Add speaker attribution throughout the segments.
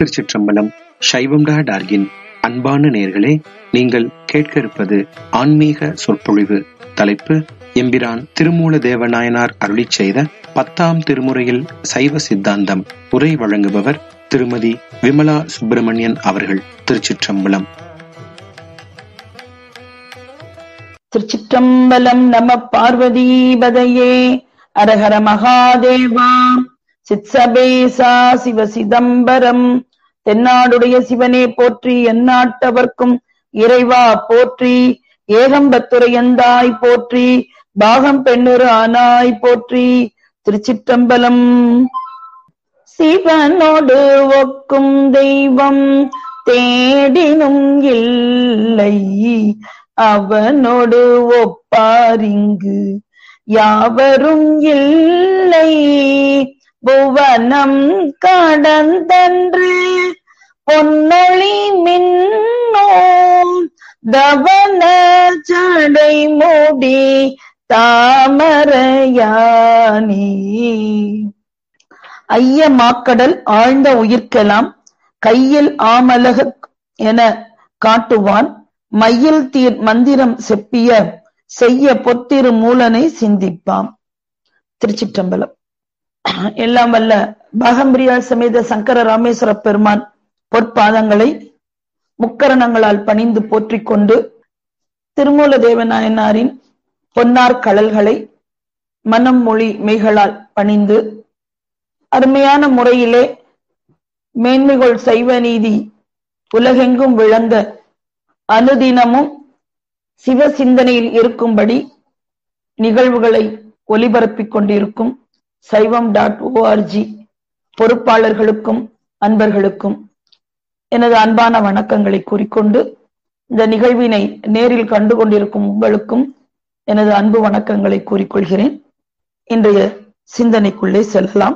Speaker 1: திருச்சிற்றம்பலம் சைவம் டா டார்கின் அன்பான நேர்களே நீங்கள் கேட்க இருப்பது ஆன்மீக சொற்பொழிவு தலைப்பு எம்பிரான் திருமூல தேவநாயனார் அருளிச் செய்த பத்தாம் திருமுறையில் சைவ சித்தாந்தம் உரை வழங்குபவர் திருமதி விமலா சுப்பிரமணியன் அவர்கள் திருச்சிற்றம்பலம்
Speaker 2: திருச்சிற்றம்பலம் நம பார்வதீபதையே அரஹர மகாதேவா சித்சபேசா சிவ சிதம்பரம் தென்னாடுடைய சிவனே போற்றி எந்நாட்டவர்க்கும் இறைவா போற்றி ஏகம்பத்துரையந்தாய் போற்றி பாகம் பெண்ணுரு ஆனாய் போற்றி திருச்சிற்றம்பலம் சிவனோடு ஒக்கும் தெய்வம் தேடினும் இல்லை அவனோடு ஒப்பாரிங்கு யாவரும் இல்லை புவனம் கடந்தன்று பொன்னொழி மின்னோம் தவன ஜடை மூடி தாமரையானி ஐய மாக்கடல் ஆழ்ந்த உயிர்க்கெல்லாம் கையில் ஆமலக என காட்டுவான் மையில் தீர் மந்திரம் செப்பிய செய்ய பொத்திரு மூலனை சிந்திப்பாம் திருச்சிற்றம்பலம் எல்லாம் வல்ல பாகம்பிரியால் சமேத சங்கர ராமேஸ்வர பெருமான் பொற்பாதங்களை முக்கரணங்களால் பணிந்து போற்றிக் கொண்டு திருமூல தேவநாயனாரின் பொன்னார் கடல்களை மனம் மொழி மெய்களால் பணிந்து அருமையான முறையிலே மேன்மைகள் சைவ நீதி உலகெங்கும் விளங்க அனுதினமும் சிவ சிந்தனையில் இருக்கும்படி நிகழ்வுகளை ஒலிபரப்பிக் கொண்டிருக்கும் சைவம் டாட் ஓஆர்ஜி பொறுப்பாளர்களுக்கும் அன்பர்களுக்கும் எனது அன்பான வணக்கங்களை கூறிக்கொண்டு இந்த நிகழ்வினை நேரில் கண்டு கொண்டிருக்கும் உங்களுக்கும் எனது அன்பு வணக்கங்களை கூறிக்கொள்கிறேன் இன்றைய சிந்தனைக்குள்ளே செல்லலாம்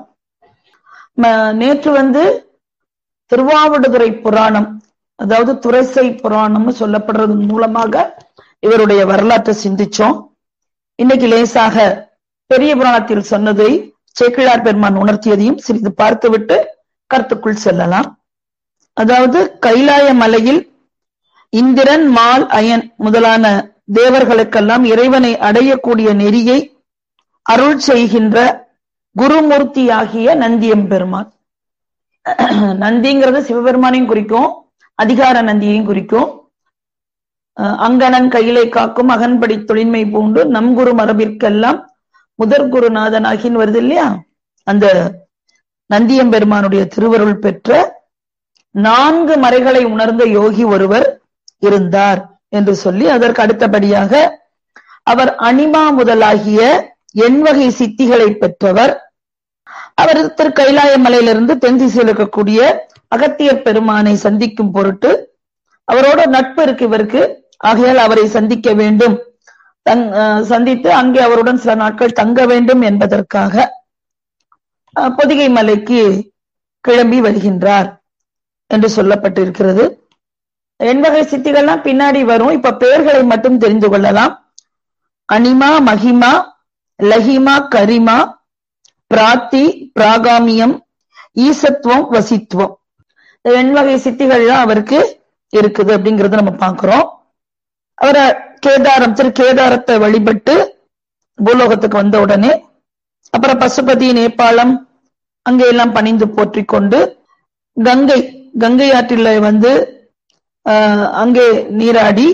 Speaker 2: நேற்று வந்து திருவாவடுதுறை புராணம் அதாவது துறைசை புராணம்னு சொல்லப்படுறது மூலமாக இவருடைய வரலாற்றை சிந்திச்சோம் இன்னைக்கு லேசாக பெரிய புராணத்தில் சொன்னதை சேக்கிழார் பெருமான் உணர்த்தியதையும் சிறிது பார்த்துவிட்டு கருத்துக்குள் செல்லலாம் அதாவது கைலாய மலையில் இந்திரன் மால் அயன் முதலான தேவர்களுக்கெல்லாம் இறைவனை அடையக்கூடிய நெறியை அருள் செய்கின்ற குருமூர்த்தியாகிய நந்தியம் பெருமான் நந்திங்கிறது சிவபெருமானையும் குறிக்கும் அதிகார நந்தியையும் குறிக்கும் அங்கணன் கையிலை காக்கும் அகன்படி தொழின்மை பூண்டு நம் குரு மரபிற்கெல்லாம் முதற் குருநாதனாகின்னு வருது இல்லையா அந்த நந்தியம்பெருமானுடைய திருவருள் பெற்ற நான்கு மறைகளை உணர்ந்த யோகி ஒருவர் இருந்தார் என்று சொல்லி அதற்கு அடுத்தபடியாக அவர் அனிமா முதலாகிய எண்வகை சித்திகளை பெற்றவர் அவர் திரு கைலாய மலையிலிருந்து தென் திசையில் இருக்கக்கூடிய அகத்தியர் பெருமானை சந்திக்கும் பொருட்டு அவரோட நட்பு இருக்கு இவருக்கு ஆகையால் அவரை சந்திக்க வேண்டும் தங் சந்தித்து அங்கே அவருடன் சில நாட்கள் தங்க வேண்டும் என்பதற்காக பொதிகை மலைக்கு கிளம்பி வருகின்றார் என்று சொல்லப்பட்டிருக்கிறது எண்வகை சித்திகள்லாம் பின்னாடி வரும் இப்ப பெயர்களை மட்டும் தெரிந்து கொள்ளலாம் அனிமா மகிமா லஹிமா கரிமா பிராத்தி பிராகாமியம் ஈசத்துவம் வசித்துவம் எண்வகை சித்திகள்லாம் அவருக்கு இருக்குது அப்படிங்கறத நம்ம பாக்குறோம் அவரை கேதாரம் திரு கேதாரத்தை வழிபட்டு பூலோகத்துக்கு வந்த உடனே அப்புறம் பசுபதி நேபாளம் அங்கே எல்லாம் பணிந்து போற்றி கொண்டு கங்கை கங்கை ஆற்றில் வந்து அங்கே நீராடி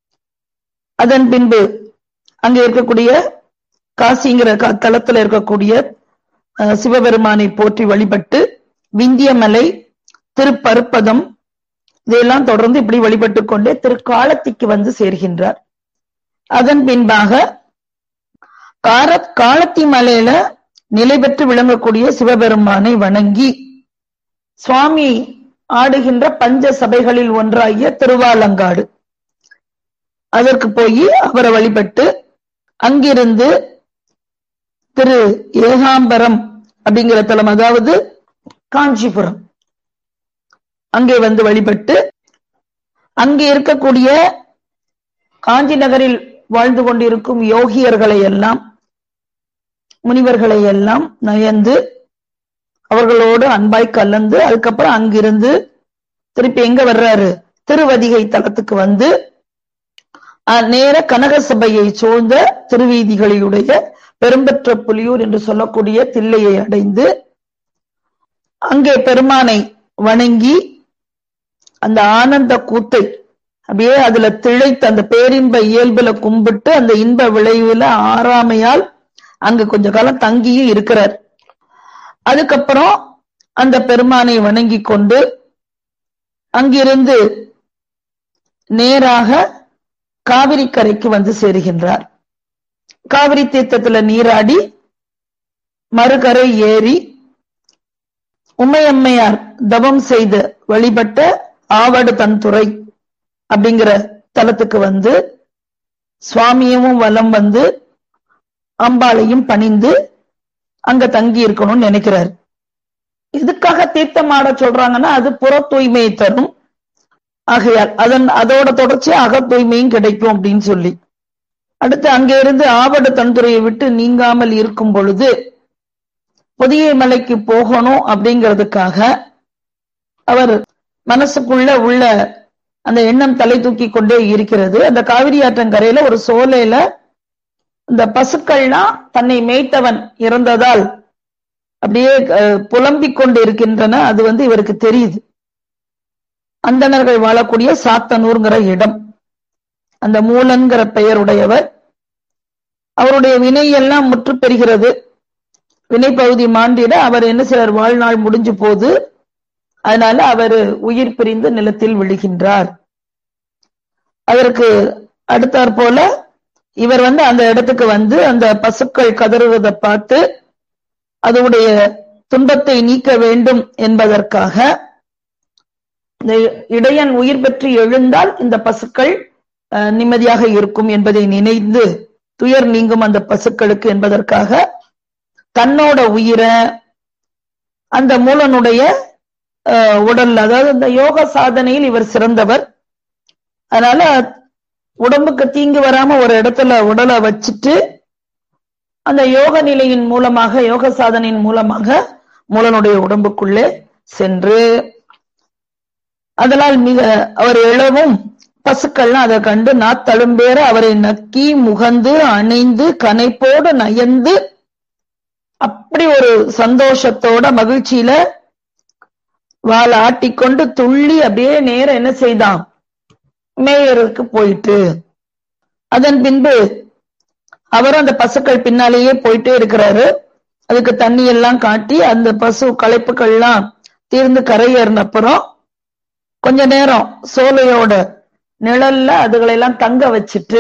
Speaker 2: அதன் பின்பு அங்கே இருக்கக்கூடிய காசிங்கிற தளத்துல இருக்கக்கூடிய சிவபெருமானை போற்றி வழிபட்டு விந்தியமலை திருப்பருப்பதம் இதையெல்லாம் தொடர்ந்து இப்படி வழிபட்டு கொண்டே திருக்காலத்திக்கு வந்து சேர்கின்றார் அதன் பின்பாக கார காலத்தி மலையில நிலை பெற்று விளங்கக்கூடிய சிவபெருமானை வணங்கி சுவாமி ஆடுகின்ற பஞ்ச சபைகளில் ஒன்றாகிய திருவாலங்காடு அதற்கு போய் அவரை வழிபட்டு அங்கிருந்து திரு ஏகாம்பரம் அப்படிங்கிற தலம் அதாவது காஞ்சிபுரம் அங்கே வந்து வழிபட்டு அங்கே இருக்கக்கூடிய காஞ்சி நகரில் வாழ்ந்து கொண்டிருக்கும் யோகியர்களை எல்லாம் முனிவர்களை எல்லாம் நயந்து அவர்களோடு அன்பாய் கலந்து அதுக்கப்புறம் அங்கிருந்து திருப்பி எங்க வர்றாரு திருவதிகை தலத்துக்கு வந்து அஹ், நேர கனக சபையை சூழ்ந்த திருவீதிகளுடைய பெரும்பெற்ற புலியூர் என்று சொல்லக்கூடிய தில்லையை அடைந்து அங்கே பெருமானை வணங்கி அந்த ஆனந்த கூத்தை அப்படியே அதுல திளைத்து அந்த பேரின்ப இயல்புல கும்பிட்டு அந்த இன்ப விளைவுல ஆறாமையால் அங்க கொஞ்ச காலம் தங்கியும் இருக்கிறார் அதுக்கப்புறம் அந்த பெருமானை வணங்கி கொண்டு அங்கிருந்து நேராக காவிரி கரைக்கு வந்து சேருகின்றார் காவிரி தீர்த்தத்துல நீராடி மறுகரை ஏறி உமையம்மையார் தவம் செய்து வழிபட்ட ஆவடு தன்துறை அப்படிங்கிற தலத்துக்கு வந்து சுவாமியவும் வலம் வந்து அம்பாளையும் பணிந்து அங்க தங்கி இருக்கணும்னு நினைக்கிறார் எதுக்காக தீர்த்தமாட சொல்றாங்கன்னா அது புற தூய்மையை தரும் ஆகையால் அதன் அதோட தொடர்ச்சி அக தூய்மையும் கிடைக்கும் அப்படின்னு சொல்லி அடுத்து அங்கே இருந்து ஆவடு தன்துறையை விட்டு நீங்காமல் இருக்கும் பொழுது புதிய மலைக்கு போகணும் அப்படிங்கிறதுக்காக அவர் மனசுக்குள்ள உள்ள அந்த எண்ணம் தலை தூக்கி கொண்டே இருக்கிறது அந்த காவிரி ஆற்றங்கரையில ஒரு சோலையில இந்த பசுக்கள்லாம் தன்னை மேய்த்தவன் இறந்ததால் அப்படியே அஹ், புலம்பிக் கொண்டு இருக்கின்றன அது வந்து இவருக்கு தெரியுது அந்தணர்கள் வாழக்கூடிய சாத்தனூர்ங்கிற இடம் அந்த மூலன்கிற பெயருடையவர் அவருடைய வினை எல்லாம் முற்று பெறுகிறது வினை பகுதி மாண்டிட அவர் என்ன செய்றார் வாழ்நாள் முடிஞ்சு போது அதனால அவர் உயிர் பிரிந்து நிலத்தில் விழுகின்றார் அதற்கு அடுத்தாற் போல இவர் வந்து அந்த இடத்துக்கு வந்து அந்த பசுக்கள் கதறுவதை பார்த்து அதனுடைய துன்பத்தை நீக்க வேண்டும் என்பதற்காக இந்த இடையன் உயிர் பெற்று எழுந்தால் இந்த பசுக்கள் அஹ், நிம்மதியாக இருக்கும் என்பதை நினைந்து துயர் நீங்கும் அந்த பசுக்களுக்கு என்பதற்காக தன்னோட உயிரை அந்த மூலனுடைய அஹ், உடல் அதாவது இந்த யோக சாதனையில் இவர் சிறந்தவர் அதனால உடம்புக்கு தீங்கு வராம ஒரு இடத்துல உடலை வச்சுட்டு அந்த யோக நிலையின் மூலமாக யோக சாதனையின் மூலமாக மூலனுடைய உடம்புக்குள்ளே சென்று அதனால் மிக அவர் எழவும் பசுக்கள்லாம் அதை கண்டு நாத்தழும்பேற அவரை நக்கி முகந்து அணைந்து கனைப்போடு நயந்து அப்படி ஒரு சந்தோஷத்தோட மகிழ்ச்சியில வாழை ஆட்டிக்கொண்டு துள்ளி அப்படியே நேரம் என்ன செய்தான் மேயருக்கு போயிட்டு அதன் பின்பு அவர் அந்த பசுக்கள் பின்னாலேயே போயிட்டே இருக்கிறாரு அதுக்கு தண்ணி எல்லாம் காட்டி அந்த பசு களைப்புகள்லாம் தீர்ந்து கரையேறின அப்புறம் கொஞ்ச நேரம் சோலையோட நிழல்ல அதுகளை எல்லாம் தங்க வச்சுட்டு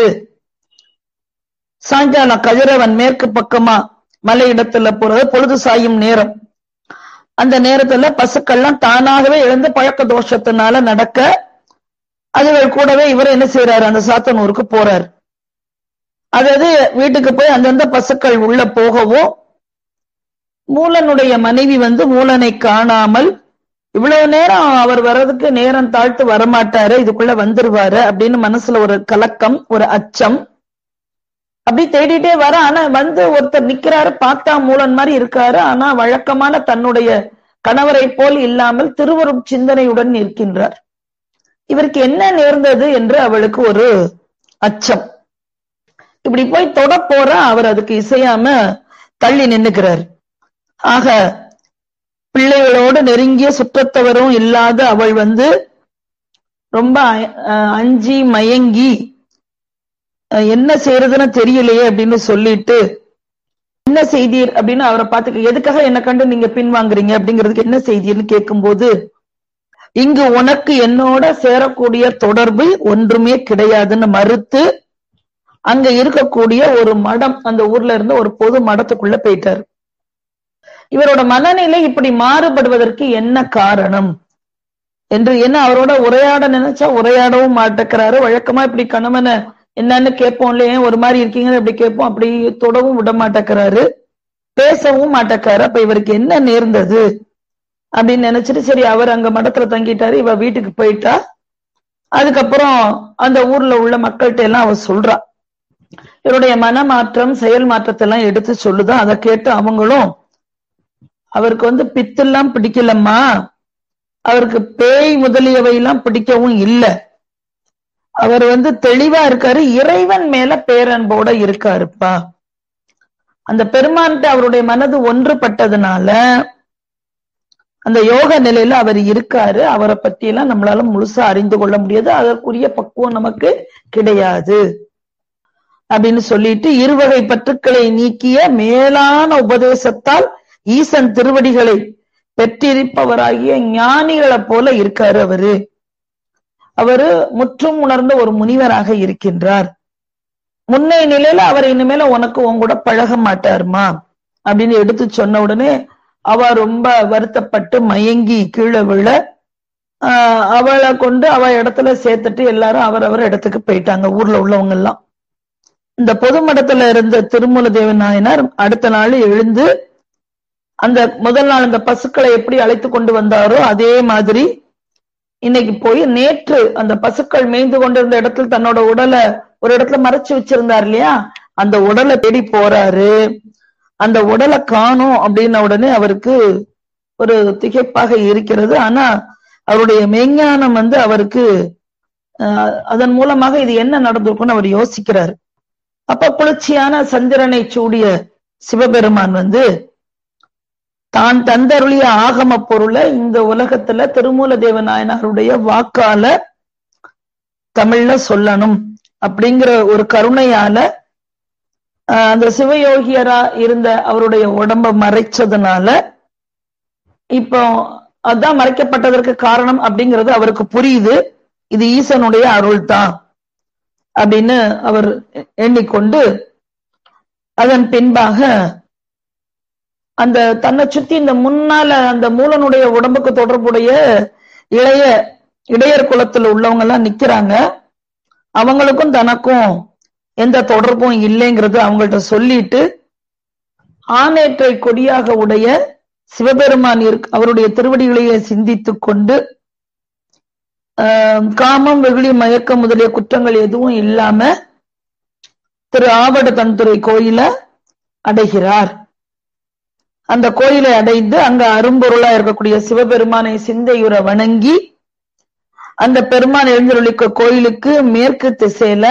Speaker 2: சாயங்காலம் கதிரவன் மேற்கு பக்கமா மலை இடத்துல போறது பொழுது சாயும் நேரம் அந்த நேரத்துல பசுக்கள்லாம் தானாகவே எழுந்து பழக்க தோஷத்தினால நடக்க அதுகள் கூடவே இவர் என்ன செய்யறாரு அந்த சாத்தனூருக்கு போறாரு அதாவது வீட்டுக்கு போய் அந்தந்த பசுக்கள் உள்ள போகவும் மூலனுடைய மனைவி வந்து மூலனை காணாமல் இவ்வளவு நேரம் அவர் வர்றதுக்கு நேரம் தாழ்த்து வரமாட்டாரு இதுக்குள்ள வந்துருவாரு அப்படின்னு மனசுல ஒரு கலக்கம் ஒரு அச்சம் அப்படி தேடிட்டே வர ஆனா வந்து ஒருத்தர் நிக்கிறாரு பார்த்தா மூலன் மாதிரி இருக்காரு ஆனா வழக்கமான தன்னுடைய கணவரை போல் இல்லாமல் திருவரும் சிந்தனையுடன் இருக்கின்றார் இவருக்கு என்ன நேர்ந்தது என்று அவளுக்கு ஒரு அச்சம் இப்படி போய் தொட போற அவர் அதுக்கு இசையாம தள்ளி நின்னுக்கிறார் ஆக பிள்ளைகளோடு நெருங்கிய சுற்றத்தவரும் இல்லாத அவள் வந்து ரொம்ப அஹ், அஞ்சி மயங்கி அஹ், என்ன செய்யறதுன்னு தெரியலையே அப்படின்னு சொல்லிட்டு என்ன செய்தீர் அப்படின்னு அவரை பார்த்து எதுக்காக என்ன கண்டு நீங்க பின்வாங்குறீங்க அப்படிங்கிறதுக்கு என்ன செய்தீர்னு கேட்கும்போது இங்கு உனக்கு என்னோட சேரக்கூடிய தொடர்பு ஒன்றுமே கிடையாதுன்னு மறுத்து அங்க இருக்கக்கூடிய ஒரு மடம் அந்த ஊர்ல இருந்து ஒரு பொது மடத்துக்குள்ள போயிட்டாரு இவரோட மனநிலை இப்படி மாறுபடுவதற்கு என்ன காரணம் என்று என்ன அவரோட உரையாட நினைச்சா உரையாடவும் மாட்டேக்கிறாரு வழக்கமா இப்படி கணவனை என்னன்னு கேட்போம் இல்லையா ஒரு மாதிரி இருக்கீங்கன்னு அப்படி கேட்போம் அப்படி தொடவும் விட மாட்டேக்கிறாரு பேசவும் மாட்டேக்காரு அப்ப இவருக்கு என்ன நேர்ந்தது அப்படின்னு நினைச்சிட்டு சரி அவர் அங்க மடத்துல தங்கிட்டாரு இவ வீட்டுக்கு போயிட்டா அதுக்கப்புறம் அந்த ஊர்ல உள்ள மக்கள்கிட்ட எல்லாம் அவ சொல்றா இவருடைய மனமாற்றம் செயல் மாற்றத்தை எல்லாம் எடுத்து சொல்லுதா அதை கேட்டு அவங்களும் அவருக்கு வந்து பித்தெல்லாம் பிடிக்கலம்மா அவருக்கு பேய் முதலியவை எல்லாம் பிடிக்கவும் இல்லை அவர் வந்து தெளிவா இருக்காரு இறைவன் மேல பேரன்போட இருக்காருப்பா அந்த பெருமான்கிட்ட அவருடைய மனது ஒன்றுபட்டதுனால அந்த யோக நிலையில அவர் இருக்காரு அவரை பத்தி எல்லாம் நம்மளால முழுசா அறிந்து கொள்ள முடியாது அதற்குரிய பக்குவம் நமக்கு கிடையாது அப்படின்னு சொல்லிட்டு இருவகை பற்றுக்களை நீக்கிய மேலான உபதேசத்தால் ஈசன் திருவடிகளை பெற்றிருப்பவராகிய ஞானிகளை போல இருக்காரு அவரு அவரு முற்றும் உணர்ந்த ஒரு முனிவராக இருக்கின்றார் முன்னை நிலையில அவர் இனிமேல உனக்கு உன் கூட பழக மாட்டாருமா அப்படின்னு எடுத்து சொன்ன உடனே அவ ரொம்ப வருத்தப்பட்டு மயங்கி கீழே விழ ஆஹ் அவளை கொண்டு அவ இடத்துல சேர்த்துட்டு எல்லாரும் அவரவர் இடத்துக்கு போயிட்டாங்க ஊர்ல உள்ளவங்க எல்லாம் இந்த பொது மடத்துல இருந்த திருமூல தேவன் நாயனார் அடுத்த நாள் எழுந்து அந்த முதல் நாள் அந்த பசுக்களை எப்படி அழைத்து கொண்டு வந்தாரோ அதே மாதிரி இன்னைக்கு போய் நேற்று அந்த பசுக்கள் மேய்ந்து கொண்டிருந்த இடத்துல தன்னோட உடலை ஒரு இடத்துல மறைச்சு வச்சிருந்தார் இல்லையா அந்த உடலை தேடி போறாரு அந்த உடலை காணும் அப்படின்ன உடனே அவருக்கு ஒரு திகைப்பாக இருக்கிறது ஆனா அவருடைய மெய்ஞானம் வந்து அவருக்கு அஹ், அதன் மூலமாக இது என்ன நடந்திருக்கும்னு அவர் யோசிக்கிறார் அப்ப குளிர்ச்சியான சந்திரனை சூடிய சிவபெருமான் வந்து தான் தந்தருளிய ஆகம பொருளை இந்த உலகத்துல திருமூல தேவநாயனாருடைய வாக்கால தமிழ்ல சொல்லணும் அப்படிங்கிற ஒரு கருணையால ஆஹ், அந்த சிவயோகியரா இருந்த அவருடைய உடம்ப மறைச்சதுனால இப்போ அதான் மறைக்கப்பட்டதற்கு காரணம் அப்படிங்கிறது அவருக்கு புரியுது இது ஈசனுடைய அருள் தான் அப்படின்னு அவர் எண்ணிக்கொண்டு அதன் பின்பாக அந்த தன்னை சுத்தி இந்த முன்னால அந்த மூலனுடைய உடம்புக்கு தொடர்புடைய இளைய இடையர் குலத்துல உள்ளவங்க எல்லாம் நிக்கிறாங்க அவங்களுக்கும் தனக்கும் எந்த தொடர்பும் இல்லைங்கிறது அவங்கள்ட்ட சொல்லிட்டு ஆனேற்றை கொடியாக உடைய சிவபெருமான் இருக் அவருடைய திருவடிகளையே சிந்தித்துக் கொண்டு ஆஹ், காமம் வெகுளி மயக்கம் முதலிய குற்றங்கள் எதுவும் இல்லாம திரு ஆவட தன்துறை கோயில அடைகிறார் அந்த கோயிலை அடைந்து அங்க அரும்பொருளா இருக்கக்கூடிய சிவபெருமானை சிந்தையுற வணங்கி அந்த பெருமான் எழுந்தருளிக்க கோயிலுக்கு மேற்கு திசையில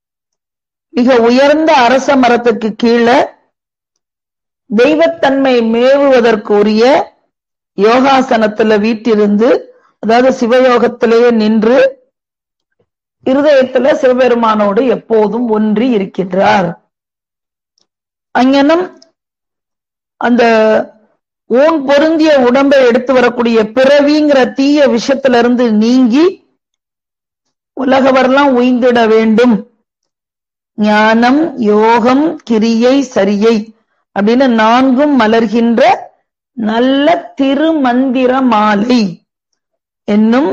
Speaker 2: மிக உயர்ந்த அரச மரத்துக்கு கீழே தெய்வத்தன்மை மேவுவதற்கு உரிய யோகாசனத்துல வீட்டிருந்து அதாவது சிவயோகத்திலேயே நின்று இருதயத்துல சிவபெருமானோடு எப்போதும் ஒன்றி இருக்கின்றார் அங்கனம் அந்த ஊன் பொருந்திய உடம்பை எடுத்து வரக்கூடிய பிறவிங்கிற தீய விஷயத்துல இருந்து நீங்கி உலகவரெல்லாம் உய்ந்திட வேண்டும் ஞானம் யோகம் கிரியை சரியை அப்படின்னு நான்கும் மலர்கின்ற நல்ல திருமந்திர மாலை என்னும்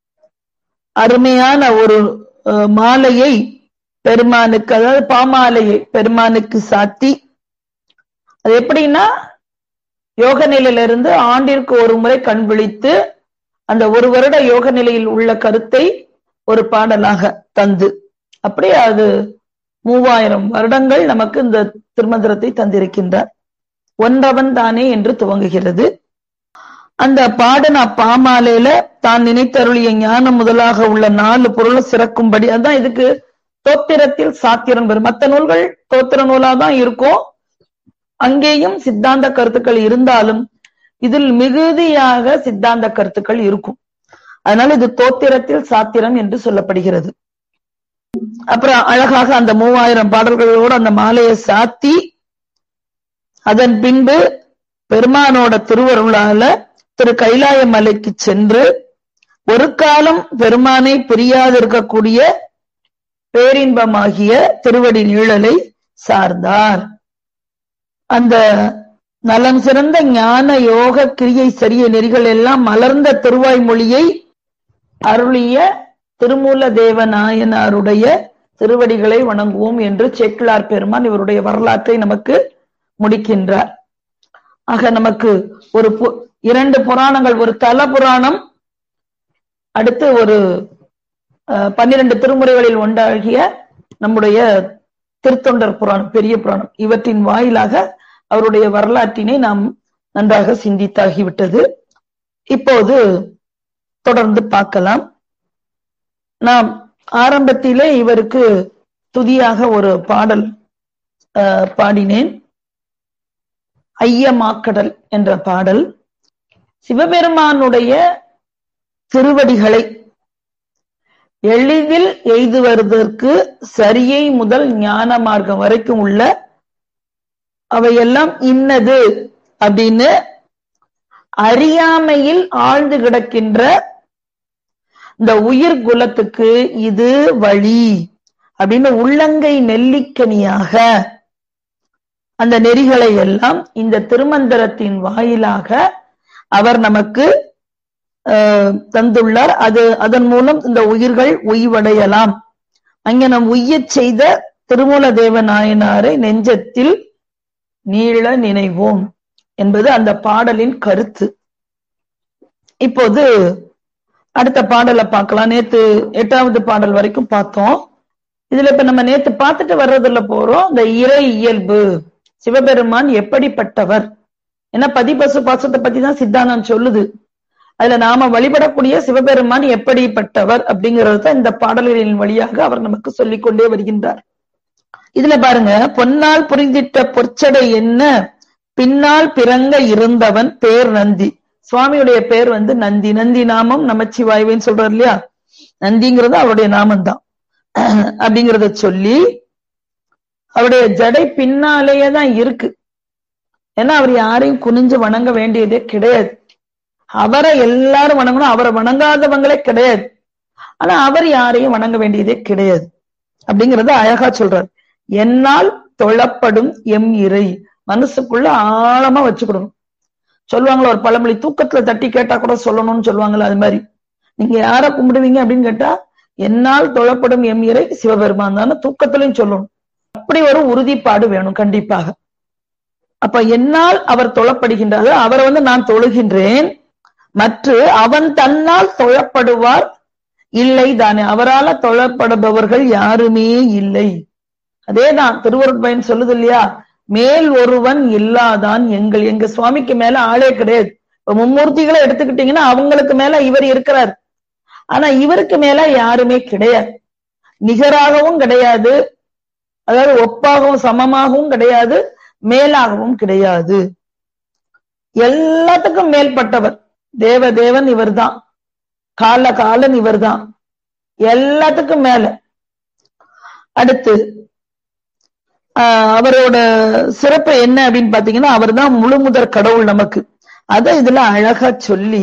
Speaker 2: அருமையான ஒரு அஹ், மாலையை பெருமானுக்கு அதாவது பாமாலையை பெருமானுக்கு சாத்தி அது எப்படின்னா யோக நிலையில இருந்து ஆண்டிற்கு ஒரு முறை கண் விழித்து அந்த ஒரு வருட யோக நிலையில் உள்ள கருத்தை ஒரு பாடலாக தந்து அப்படியே அது மூவாயிரம் வருடங்கள் நமக்கு இந்த திருமந்திரத்தை தந்திருக்கின்றார் ஒன்றவன் தானே என்று துவங்குகிறது அந்த பாடன பாமாலையில தான் நினைத்தருளிய ஞானம் முதலாக உள்ள நாலு பொருளை சிறக்கும்படி அதான் இதுக்கு தோத்திரத்தில் சாத்திரம் பெறும் மற்ற நூல்கள் தோத்திர நூலா தான் இருக்கும் அங்கேயும் சித்தாந்த கருத்துக்கள் இருந்தாலும் இதில் மிகுதியாக சித்தாந்த கருத்துக்கள் இருக்கும் அதனால இது தோத்திரத்தில் சாத்திரம் என்று சொல்லப்படுகிறது அப்புறம் அழகாக அந்த மூவாயிரம் பாடல்களோடு அந்த மாலையை சாத்தி அதன் பின்பு பெருமானோட திருவருளால திரு கைலாய மலைக்கு சென்று ஒரு காலம் பெருமானை பிரியாது இருக்கக்கூடிய பேரின்பமாகிய திருவடி நிழலை சார்ந்தார் அந்த நலம் சிறந்த ஞான யோக கிரியை சரிய நெறிகள் எல்லாம் மலர்ந்த திருவாய் மொழியை அருளிய திருமூல தேவநாயனாருடைய திருவடிகளை வணங்குவோம் என்று சேக்கிழார் பெருமான் இவருடைய வரலாற்றை நமக்கு முடிக்கின்றார் ஆக நமக்கு ஒரு பு- இரண்டு புராணங்கள் ஒரு தல புராணம் அடுத்து ஒரு அஹ், பன்னிரண்டு திருமுறைகளில் ஒன்றாகிய நம்முடைய திருத்தொண்டர் புராணம் பெரிய புராணம் இவற்றின் வாயிலாக அவருடைய வரலாற்றினை நாம் நன்றாக சிந்தித்தாகிவிட்டது இப்போது தொடர்ந்து பார்க்கலாம் நாம் ஆரம்பத்திலே இவருக்கு துதியாக ஒரு பாடல் அஹ், பாடினேன் ஐயமாக்கடல் என்ற பாடல் சிவபெருமானுடைய திருவடிகளை எளிதில் எய்துவதற்கு சரியை முதல் ஞான மார்க்கம் வரைக்கும் உள்ள அவையெல்லாம் இன்னது அப்படின்னு அறியாமையில் ஆழ்ந்து கிடக்கின்ற இந்த உயிர் குலத்துக்கு இது வழி அப்படின்னு உள்ளங்கை நெல்லிக்கனியாக அந்த நெறிகளை எல்லாம் இந்த திருமந்திரத்தின் வாயிலாக அவர் நமக்கு அஹ், தந்துள்ளார் அது அதன் மூலம் இந்த உயிர்கள் உய்வடையலாம் அங்கே நாம் உய்யச் செய்த திருமூல தேவ நாயனாரை நெஞ்சத்தில் நீள நினைவோம் என்பது அந்த பாடலின் கருத்து இப்போது அடுத்த பாடலை பார்க்கலாம் நேத்து எட்டாவது பாடல் வரைக்கும் பார்த்தோம் இதுல இப்ப நம்ம நேத்து பார்த்துட்டு வர்றதுல போறோம் இந்த இறை இயல்பு சிவபெருமான் எப்படிப்பட்டவர் ஏன்னா பதிபசு பாசத்தை பத்தி தான் சித்தாந்தம் சொல்லுது அதுல நாம வழிபடக்கூடிய சிவபெருமான் எப்படிப்பட்டவர் அப்படிங்கிறது தான் இந்த பாடல்களின் வழியாக அவர் நமக்கு சொல்லிக் கொண்டே வருகின்றார் இதுல பாருங்க பொன்னால் புரிந்திட்ட பொற்சடை என்ன பின்னால் பிறங்க இருந்தவன் பேர் நந்தி சுவாமியுடைய பேர் வந்து நந்தி நந்தி நாமம் நமச்சிவாய்வேன்னு சொல்றார் இல்லையா நந்திங்கிறது அவருடைய நாமம் தான் அப்படிங்கறத சொல்லி அவருடைய ஜடை பின்னாலேயே தான் இருக்கு ஏன்னா அவர் யாரையும் குனிஞ்சு வணங்க வேண்டியதே கிடையாது அவரை எல்லாரும் வணங்கணும் அவரை வணங்காதவங்களே கிடையாது ஆனா அவர் யாரையும் வணங்க வேண்டியதே கிடையாது அப்படிங்கறத அழகா சொல்றார் என்னால் தொழப்படும் எம் இறை மனசுக்குள்ள ஆழமா வச்சுக்கிடணும் சொல்லுவாங்களா ஒரு பழமொழி தூக்கத்துல தட்டி கேட்டா கூட சொல்லணும்னு சொல்லுவாங்கல்ல அது மாதிரி நீங்க யார கும்பிடுவீங்க அப்படின்னு கேட்டா என்னால் தொழப்படும் எம் இறை சிவபெருமான் தானே தூக்கத்திலையும் சொல்லணும் அப்படி ஒரு உறுதிப்பாடு வேணும் கண்டிப்பாக அப்ப என்னால் அவர் தொழப்படுகின்றார் அவரை வந்து நான் தொழுகின்றேன் மற்ற அவன் தன்னால் தொழப்படுவார் இல்லை தானே அவரால தொழப்படுபவர்கள் யாருமே இல்லை அதேதான் திருவருட்பயன் சொல்லுது இல்லையா மேல் ஒருவன் இல்லாதான் எங்கள் எங்க சுவாமிக்கு மேல ஆளே கிடையாது இப்ப மும்மூர்த்திகளை எடுத்துக்கிட்டீங்கன்னா அவங்களுக்கு மேல இவர் இருக்கிறார் ஆனா இவருக்கு மேல யாருமே கிடையாது நிகராகவும் கிடையாது அதாவது ஒப்பாகவும் சமமாகவும் கிடையாது மேலாகவும் கிடையாது எல்லாத்துக்கும் மேல்பட்டவர் தேவ தேவன் இவர்தான் கால காலன் இவர்தான் எல்லாத்துக்கும் மேல அடுத்து ஆஹ் அவரோட சிறப்பு என்ன அப்படின்னு பாத்தீங்கன்னா அவர் தான் முழு முதற் கடவுள் நமக்கு அத இதுல அழகா சொல்லி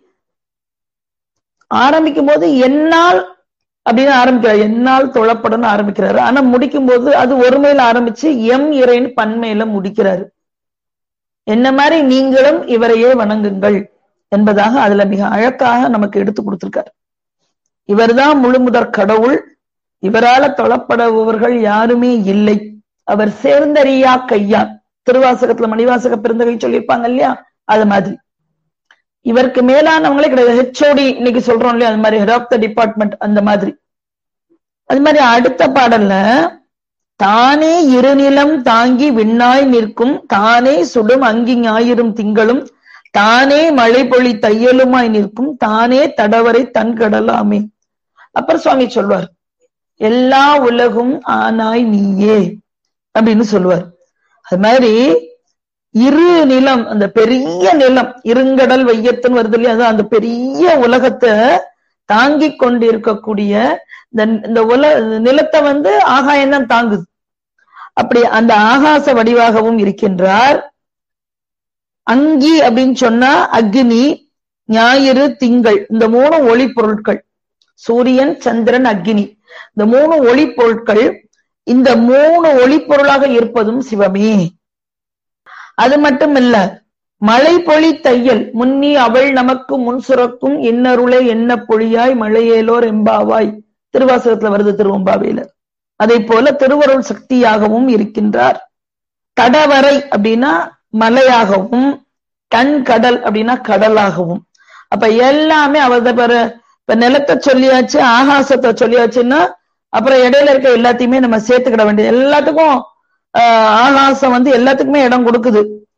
Speaker 2: ஆரம்பிக்கும் போது என்னால் அப்படின்னு ஆரம்பிக்கிறார் என்னால் தொழப்படும் ஆரம்பிக்கிறாரு ஆனா முடிக்கும் போது அது ஒருமையில ஆரம்பிச்சு எம் இறைன்னு பன்மையில முடிக்கிறாரு என்ன மாதிரி நீங்களும் இவரையே வணங்குங்கள் என்பதாக அதுல மிக அழகாக நமக்கு எடுத்து கொடுத்திருக்காரு இவர்தான் முழு முதற் கடவுள் இவரால தொழப்படுபவர்கள் யாருமே இல்லை அவர் சேர்ந்தறியா கையான் திருவாசகத்துல மணிவாசக பெருந்தகை சொல்லியிருப்பாங்க இல்லையா அது மாதிரி இவருக்கு மேலானவங்களே கிடையாது ஹெச்ஓடி இன்னைக்கு சொல்றோம் இல்லையா அது மாதிரி ஹெட் ஆஃப் த டிபார்ட்மெண்ட் அந்த மாதிரி அது மாதிரி அடுத்த பாடல்ல தானே இருநிலம் தாங்கி விண்ணாய் நிற்கும் தானே சுடும் அங்கி ஞாயிறும் திங்களும் தானே மழை பொழி தையலுமாய் நிற்கும் தானே தடவரை தன் கடலாமே அப்புறம் சுவாமி சொல்வார் எல்லா உலகும் ஆனாய் நீயே அப்படின்னு சொல்லுவார் அது மாதிரி இரு நிலம் அந்த பெரிய நிலம் இருங்கடல் வையத்துன்னு வருது இல்லையா அது அந்த பெரிய உலகத்தை தாங்கி கொண்டு இருக்கக்கூடிய இந்த இந்த உல நிலத்தை வந்து ஆகாயம் தான் தாங்குது அப்படி அந்த ஆகாச வடிவாகவும் இருக்கின்றார் அங்கி அப்படின்னு சொன்னா அக்னி ஞாயிறு திங்கள் இந்த மூணு ஒளி பொருட்கள் சூரியன் சந்திரன் அக்னி இந்த மூணு ஒளி பொருட்கள் இந்த மூணு ஒளி பொருளாக இருப்பதும் சிவமே அது மட்டும் இல்ல மழை பொழி தையல் முன்னி அவள் நமக்கு முன் சுரக்கும் இன்னருளே என்ன பொழியாய் மழையேலோர் எம்பாவாய் திருவாசகத்துல வருது திருவம்பாவையில அதே போல திருவருள் சக்தியாகவும் இருக்கின்றார் தடவரை அப்படின்னா மலையாகவும் கண் கடல் அப்படின்னா கடலாகவும் அப்ப எல்லாமே அவத பாரு இப்ப நிலத்தை சொல்லியாச்சு ஆகாசத்தை சொல்லியாச்சுன்னா அப்புறம் இடையில இருக்க எல்லாத்தையுமே நம்ம சேர்த்துக்கிட வேண்டியது எல்லாத்துக்கும் ஆஹ் ஆகாசம் வந்து எல்லாத்துக்குமே இடம் கொடுக்குது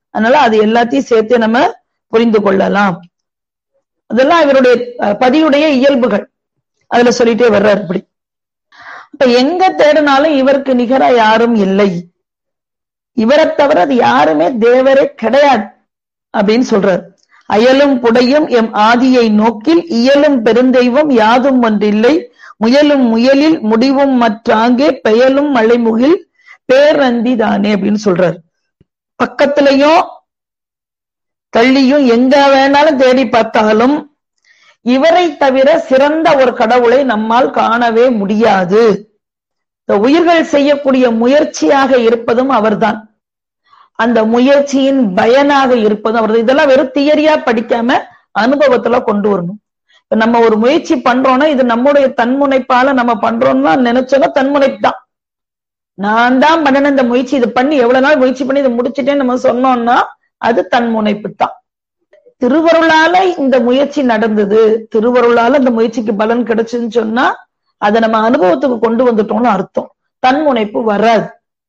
Speaker 2: அதனால அது எல்லாத்தையும் சேர்த்து நம்ம புரிந்து கொள்ளலாம் அதெல்லாம் இவருடைய அஹ், பதியுடைய இயல்புகள் அதுல சொல்லிட்டே வர்றாரு இப்படி இப்ப எங்க தேடினாலும் இவருக்கு நிகரா யாரும் இல்லை இவரை தவிர அது யாருமே தேவரே கிடையாது அப்படின்னு சொல்றாரு அயலும் புடையும் எம் ஆதியை நோக்கில் இயலும் பெருந்தெய்வம் யாதும் ஒன்றில்லை முயலும் முயலில் முடிவும் மற்றாங்கே பெயலும் மலைமுகில் பேரந்தி தானே அப்படின்னு சொல்றாரு பக்கத்திலையும் தள்ளியும் எங்க வேணாலும் தேடி பார்த்தாலும் இவரை தவிர சிறந்த ஒரு கடவுளை நம்மால் காணவே முடியாது இந்த உயிர்கள் செய்யக்கூடிய முயற்சியாக இருப்பதும் அவர்தான் அந்த முயற்சியின் பயனாக இருப்பதும் அவர் இதெல்லாம் வெறும் தியரியா படிக்காம அனுபவத்துல கொண்டு வரணும் இப்ப நம்ம ஒரு முயற்சி பண்றோம்னா இது நம்முடைய தன்முனைப்பால நம்ம பண்றோம்னா நினைச்சோன்னா தன்முனைப்பு தான் நான் தான் பண்ணின இந்த முயற்சி இது பண்ணி எவ்வளவு நாள் முயற்சி பண்ணி இதை முடிச்சிட்டேன்னு நம்ம சொன்னோம்னா அது தன்முனைப்பு தான் திருவருளால இந்த முயற்சி நடந்தது திருவருளால இந்த முயற்சிக்கு பலன் கிடைச்சுன்னு சொன்னா அதை நம்ம அனுபவத்துக்கு கொண்டு வந்துட்டோம்னு அர்த்தம் தன்முனைப்பு வராது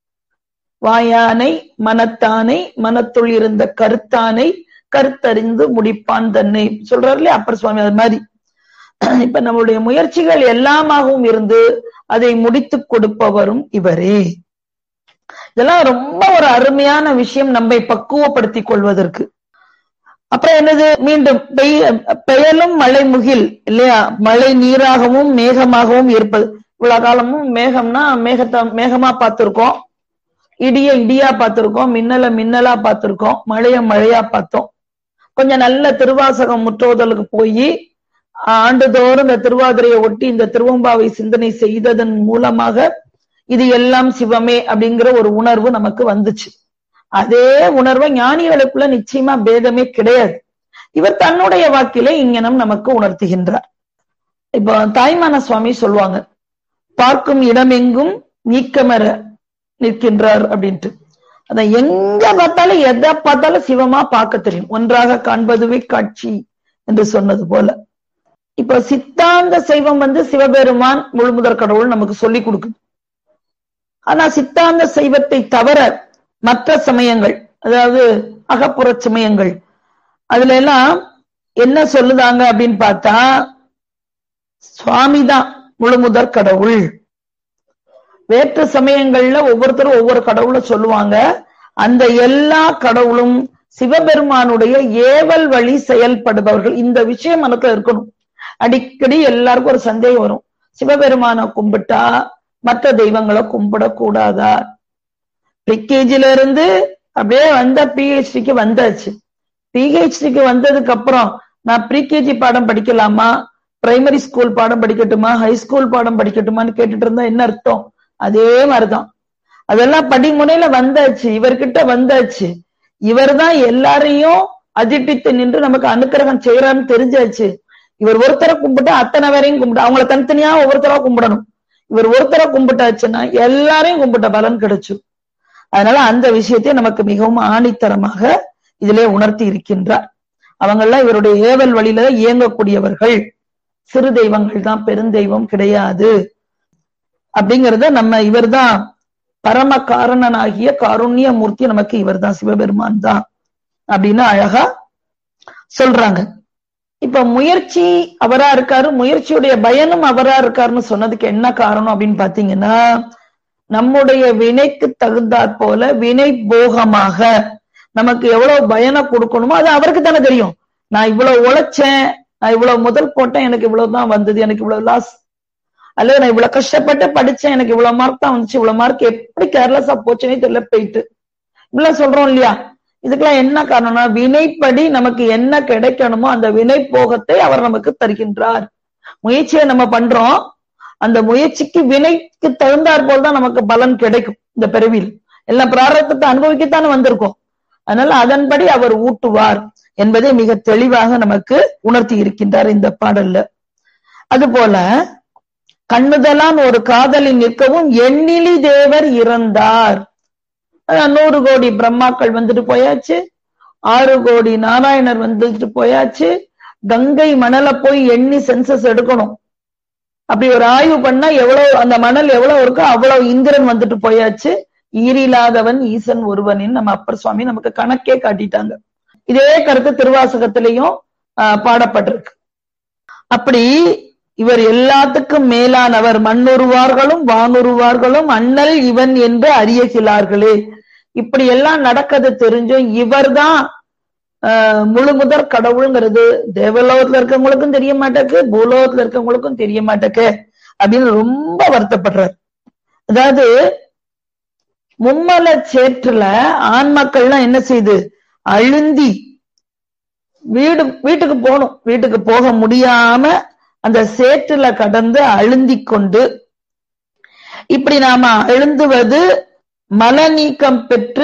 Speaker 2: வாயானை மனத்தானை மனத்துள் இருந்த கருத்தானை கருத்தறிந்து முடிப்பான் தன்னை சொல்றாரு இல்லையா அப்பர் சுவாமி அது மாதிரி இப்ப நம்மளுடைய முயற்சிகள் எல்லாமாகவும் இருந்து அதை முடித்து கொடுப்பவரும் இவரே இதெல்லாம் ரொம்ப ஒரு அருமையான விஷயம் நம்மை பக்குவப்படுத்திக் கொள்வதற்கு அப்புறம் என்னது மீண்டும் பெய் பெயலும் மழை முகில் இல்லையா மழை நீராகவும் மேகமாகவும் இருப்பது இவ்வளவு காலமும் மேகம்னா மேகத்தை மேகமா பார்த்திருக்கோம் இடிய இடியா பார்த்திருக்கோம் மின்னல மின்னலா பார்த்திருக்கோம் மழைய மழையா பார்த்தோம் கொஞ்சம் நல்ல திருவாசகம் முற்றோதலுக்கு போய் ஆண்டுதோறும் இந்த திருவாதிரையை ஒட்டி இந்த திருவம்பாவை சிந்தனை செய்ததன் மூலமாக இது எல்லாம் சிவமே அப்படிங்கிற ஒரு உணர்வு நமக்கு வந்துச்சு அதே உணர்வை ஞானிகளுக்குள்ள நிச்சயமா பேதமே கிடையாது இவர் தன்னுடைய வாக்கிலே இங்கனம் நமக்கு உணர்த்துகின்றார் இப்போ தாய்மான சுவாமி சொல்லுவாங்க பார்க்கும் இடமெங்கும் நீக்கமர நிற்கின்றார் அப்படின்ட்டு அத எங்க பார்த்தாலும் எதை பார்த்தாலும் சிவமா பார்க்க தெரியும் ஒன்றாக காண்பதுவே காட்சி என்று சொன்னது போல இப்ப சித்தாந்த சைவம் வந்து சிவபெருமான் முழுமுதற் கடவுள் நமக்கு சொல்லி கொடுக்குது ஆனா சித்தாந்த சைவத்தை தவிர மற்ற சமயங்கள் அதாவது அகப்புற சமயங்கள் அதுல எல்லாம் என்ன சொல்லுதாங்க அப்படின்னு பார்த்தா சுவாமி தான் முழுமுதற் கடவுள் வேற்று சமயங்கள்ல ஒவ்வொருத்தரும் ஒவ்வொரு கடவுளை சொல்லுவாங்க அந்த எல்லா கடவுளும் சிவபெருமானுடைய ஏவல் வழி செயல்படுபவர்கள் இந்த விஷயம் மனத்துல இருக்கணும் அடிக்கடி எல்லாருக்கும் ஒரு சந்தேகம் வரும் சிவபெருமான கும்பிட்டா மற்ற தெய்வங்களை கும்பிடக்கூடாதா ப்ரிகேஜில இருந்து அப்படியே வந்த பிஹெச்டிக்கு வந்தாச்சு பிஹெச்டிக்கு வந்ததுக்கு அப்புறம் நான் ப்ரீகேஜி பாடம் படிக்கலாமா பிரைமரி ஸ்கூல் பாடம் படிக்கட்டுமா ஹை ஸ்கூல் பாடம் படிக்கட்டுமான்னு கேட்டுட்டு இருந்தா என்ன அர்த்தம் அதே மாதிரிதான் அதெல்லாம் படிமுனையில வந்தாச்சு இவர்கிட்ட வந்தாச்சு இவர் தான் எல்லாரையும் அதிட்டித்து நின்று நமக்கு அனுக்கிரகம் செய்யறான்னு தெரிஞ்சாச்சு இவர் ஒருத்தரை கும்பிட்டா அத்தனை பேரையும் கும்பிட்டு அவங்கள தனித்தனியா ஒவ்வொருத்தரா கும்பிடணும் இவர் ஒருத்தரை கும்பிட்டாச்சுன்னா எல்லாரையும் கும்பிட்ட பலன் கிடைச்சும் அதனால அந்த விஷயத்தை நமக்கு மிகவும் ஆணித்தரமாக இதிலே உணர்த்தி இருக்கின்றார் அவங்கெல்லாம் இவருடைய ஏவல் வழியில இயங்கக்கூடியவர்கள் சிறு தெய்வங்கள் தான் பெருந்தெய்வம் கிடையாது அப்படிங்கறத நம்ம இவர்தான் பரம காரணனாகிய காருண்ய மூர்த்தி நமக்கு இவர்தான் சிவபெருமான் தான் அப்படின்னு அழகா சொல்றாங்க இப்ப முயற்சி அவரா இருக்காரு முயற்சியுடைய பயனும் அவரா இருக்காருன்னு சொன்னதுக்கு என்ன காரணம் அப்படின்னு பாத்தீங்கன்னா நம்முடைய வினைக்கு தகுந்தாற் போல வினை போகமாக நமக்கு எவ்வளவு பயனை கொடுக்கணுமோ அது அவருக்கு தானே தெரியும் நான் இவ்வளவு உழைச்சேன் நான் இவ்வளவு முதல் போட்டேன் எனக்கு இவ்வளவுதான் வந்தது எனக்கு இவ்வளவு லாஸ் அல்லது நான் இவ்வளவு கஷ்டப்பட்டு படிச்சேன் எனக்கு இவ்வளவு மார்க் தான் வந்துச்சு இவ்வளவு மார்க் எப்படி கேர்லெஸ்ஸா போச்சுன்னே தெரியல போயிட்டு இப்படிலாம் சொல்றோம் இல்லையா இதுக்கெல்லாம் என்ன காரணம்னா வினைப்படி நமக்கு என்ன கிடைக்கணுமோ அந்த வினை போகத்தை அவர் நமக்கு தருகின்றார் முயற்சியை நம்ம பண்றோம் அந்த முயற்சிக்கு வினைக்கு தகுந்தாற் போல்தான் நமக்கு பலன் கிடைக்கும் இந்த பிறவியில் எல்லாம் பிராரத்தத்தை அனுபவிக்கத்தானே வந்திருக்கோம் அதனால அதன்படி அவர் ஊட்டுவார் என்பதை மிக தெளிவாக நமக்கு உணர்த்தி இருக்கின்றார் இந்த பாடல்ல அதுபோல கண்ணுதலான் ஒரு காதலில் நிற்கவும் எண்ணிலி தேவர் இறந்தார் நூறு கோடி பிரம்மாக்கள் வந்துட்டு போயாச்சு ஆறு கோடி நாராயணர் வந்துட்டு போயாச்சு கங்கை மணலை போய் எண்ணி சென்சஸ் எடுக்கணும் அப்படி ஒரு ஆய்வு பண்ணா எவ்வளவு அந்த மணல் எவ்வளவு இருக்கோ அவ்வளவு இந்திரன் வந்துட்டு போயாச்சு ஈரில்லாதவன் ஈசன் ஒருவனின் நம்ம அப்பர் சுவாமி நமக்கு கணக்கே காட்டிட்டாங்க இதே கருத்து திருவாசகத்திலையும் ஆஹ், பாடப்பட்டிருக்கு அப்படி இவர் எல்லாத்துக்கும் மேலானவர் மண்ணுருவார்களும் வானுருவார்களும் அண்ணல் இவன் என்று அறியகிறார்களே இப்படி எல்லாம் நடக்கிறது தெரிஞ்சும் இவர்தான் ஆஹ், முழு முதற் கடவுளுங்கிறது தேவலோகத்துல இருக்கவங்களுக்கும் தெரிய மாட்டேக்கு பூலோகத்துல இருக்கவங்களுக்கும் தெரிய மாட்டேக்கு அப்படின்னு ரொம்ப வருத்தப்படுறார் அதாவது மும்மல சேற்றுல ஆண் மக்கள்லாம் என்ன செய்யுது அழுந்தி வீடு வீட்டுக்கு போகணும் வீட்டுக்கு போக முடியாம அந்த சேற்றுல கடந்து அழுந்தி கொண்டு இப்படி நாம அழுந்துவது மல நீக்கம் பெற்று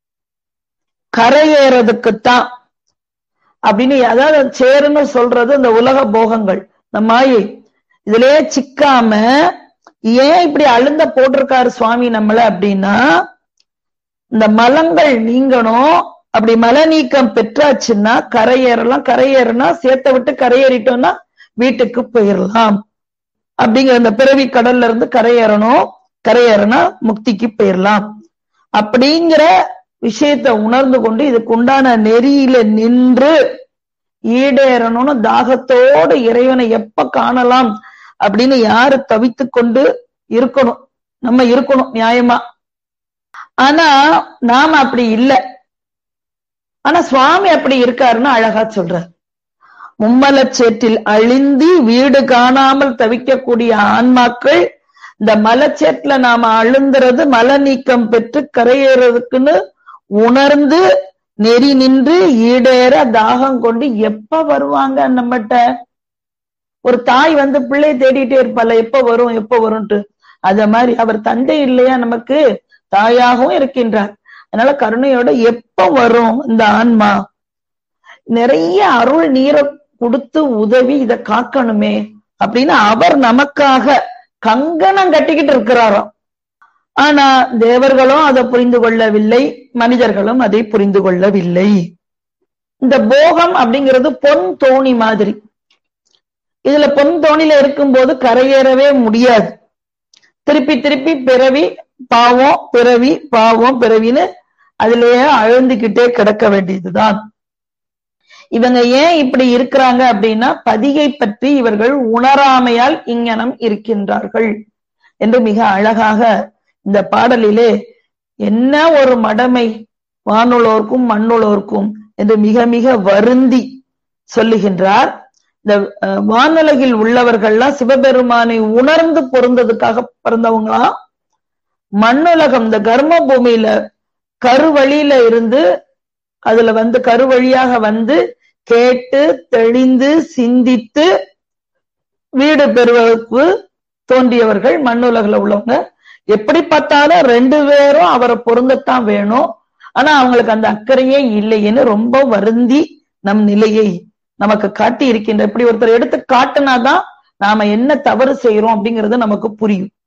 Speaker 2: கரையேறதுக்குத்தான் அப்படின்னு அதாவது சேருன்னு சொல்றது இந்த உலக போகங்கள் இந்த மாயை இதுலயே சிக்காம ஏன் இப்படி அழுந்த போட்டிருக்காரு சுவாமி நம்மள அப்படின்னா இந்த மலங்கள் நீங்கணும் அப்படி மல நீக்கம் பெற்றாச்சுன்னா கரையேறலாம் கரையேறனா சேத்த விட்டு கரையேறிட்டோம்னா வீட்டுக்கு போயிடலாம் அப்படிங்கிற இந்த பிறவி கடல்ல இருந்து கரையேறணும் கரையேறனா முக்திக்கு போயிடலாம் அப்படிங்கிற விஷயத்தை உணர்ந்து கொண்டு இதுக்கு உண்டான நெறியில நின்று ஈடேறணும்னு தாகத்தோடு இறைவனை எப்ப காணலாம் அப்படின்னு யாரு தவித்து கொண்டு இருக்கணும் நம்ம இருக்கணும் நியாயமா ஆனா நாம அப்படி இல்லை ஆனா சுவாமி அப்படி இருக்காருன்னு அழகா சொல்றார் மும்மலச்சேற்றில் அழிந்தி வீடு காணாமல் தவிக்கக்கூடிய ஆன்மாக்கள் இந்த மலச்சேற்றுல நாம அழுந்துறது மல நீக்கம் பெற்று கரையேறதுக்குன்னு உணர்ந்து நெறி நின்று ஈடேற தாகம் கொண்டு எப்ப வருவாங்க நம்மகிட்ட ஒரு தாய் வந்து பிள்ளை தேடிட்டே இருப்பாள் எப்ப வரும் எப்ப வரும்ட்டு அத மாதிரி அவர் தந்தை இல்லையா நமக்கு தாயாகவும் இருக்கின்றார் அதனால கருணையோட எப்ப வரும் இந்த ஆன்மா நிறைய அருள் நீரை கொடுத்து உதவி இத காக்கணுமே அப்படின்னு அவர் நமக்காக கங்கணம் கட்டிக்கிட்டு இருக்கிறாராம் ஆனா தேவர்களும் அதை புரிந்து கொள்ளவில்லை மனிதர்களும் அதை புரிந்து கொள்ளவில்லை இந்த போகம் அப்படிங்கிறது பொன் தோணி மாதிரி இதுல பொன் தோணில இருக்கும்போது கரையேறவே முடியாது திருப்பி திருப்பி பிறவி பாவம் பிறவி பாவம் பிறவின்னு அதுலயே அழுந்துகிட்டே கிடக்க வேண்டியதுதான் இவங்க ஏன் இப்படி இருக்கிறாங்க அப்படின்னா பதிகை பற்றி இவர்கள் உணராமையால் இங்ஙனம் இருக்கின்றார்கள் என்று மிக அழகாக இந்த பாடலிலே என்ன ஒரு மடமை வானுளோர்க்கும் மண்ணுளோர்க்கும் என்று மிக மிக வருந்தி சொல்லுகின்றார் இந்த அஹ், வானுலகில் உள்ளவர்கள்லாம் சிவபெருமானை உணர்ந்து பொருந்ததுக்காக பிறந்தவங்களாம் மண்ணுலகம் இந்த கர்ம பூமியில கருவழியில இருந்து அதுல வந்து கருவழியாக வந்து கேட்டு தெளிந்து சிந்தித்து வீடு பெறுவதற்கு தோன்றியவர்கள் மண்ணுலகில் உள்ளவங்க எப்படி பார்த்தாலும் ரெண்டு பேரும் அவரை பொருந்தத்தான் வேணும் ஆனா அவங்களுக்கு அந்த அக்கறையே இல்லைன்னு ரொம்ப வருந்தி நம் நிலையை நமக்கு காட்டி இருக்கின்ற இப்படி ஒருத்தர் எடுத்து காட்டினாதான் நாம என்ன தவறு செய்யறோம் அப்படிங்கிறது நமக்கு புரியும்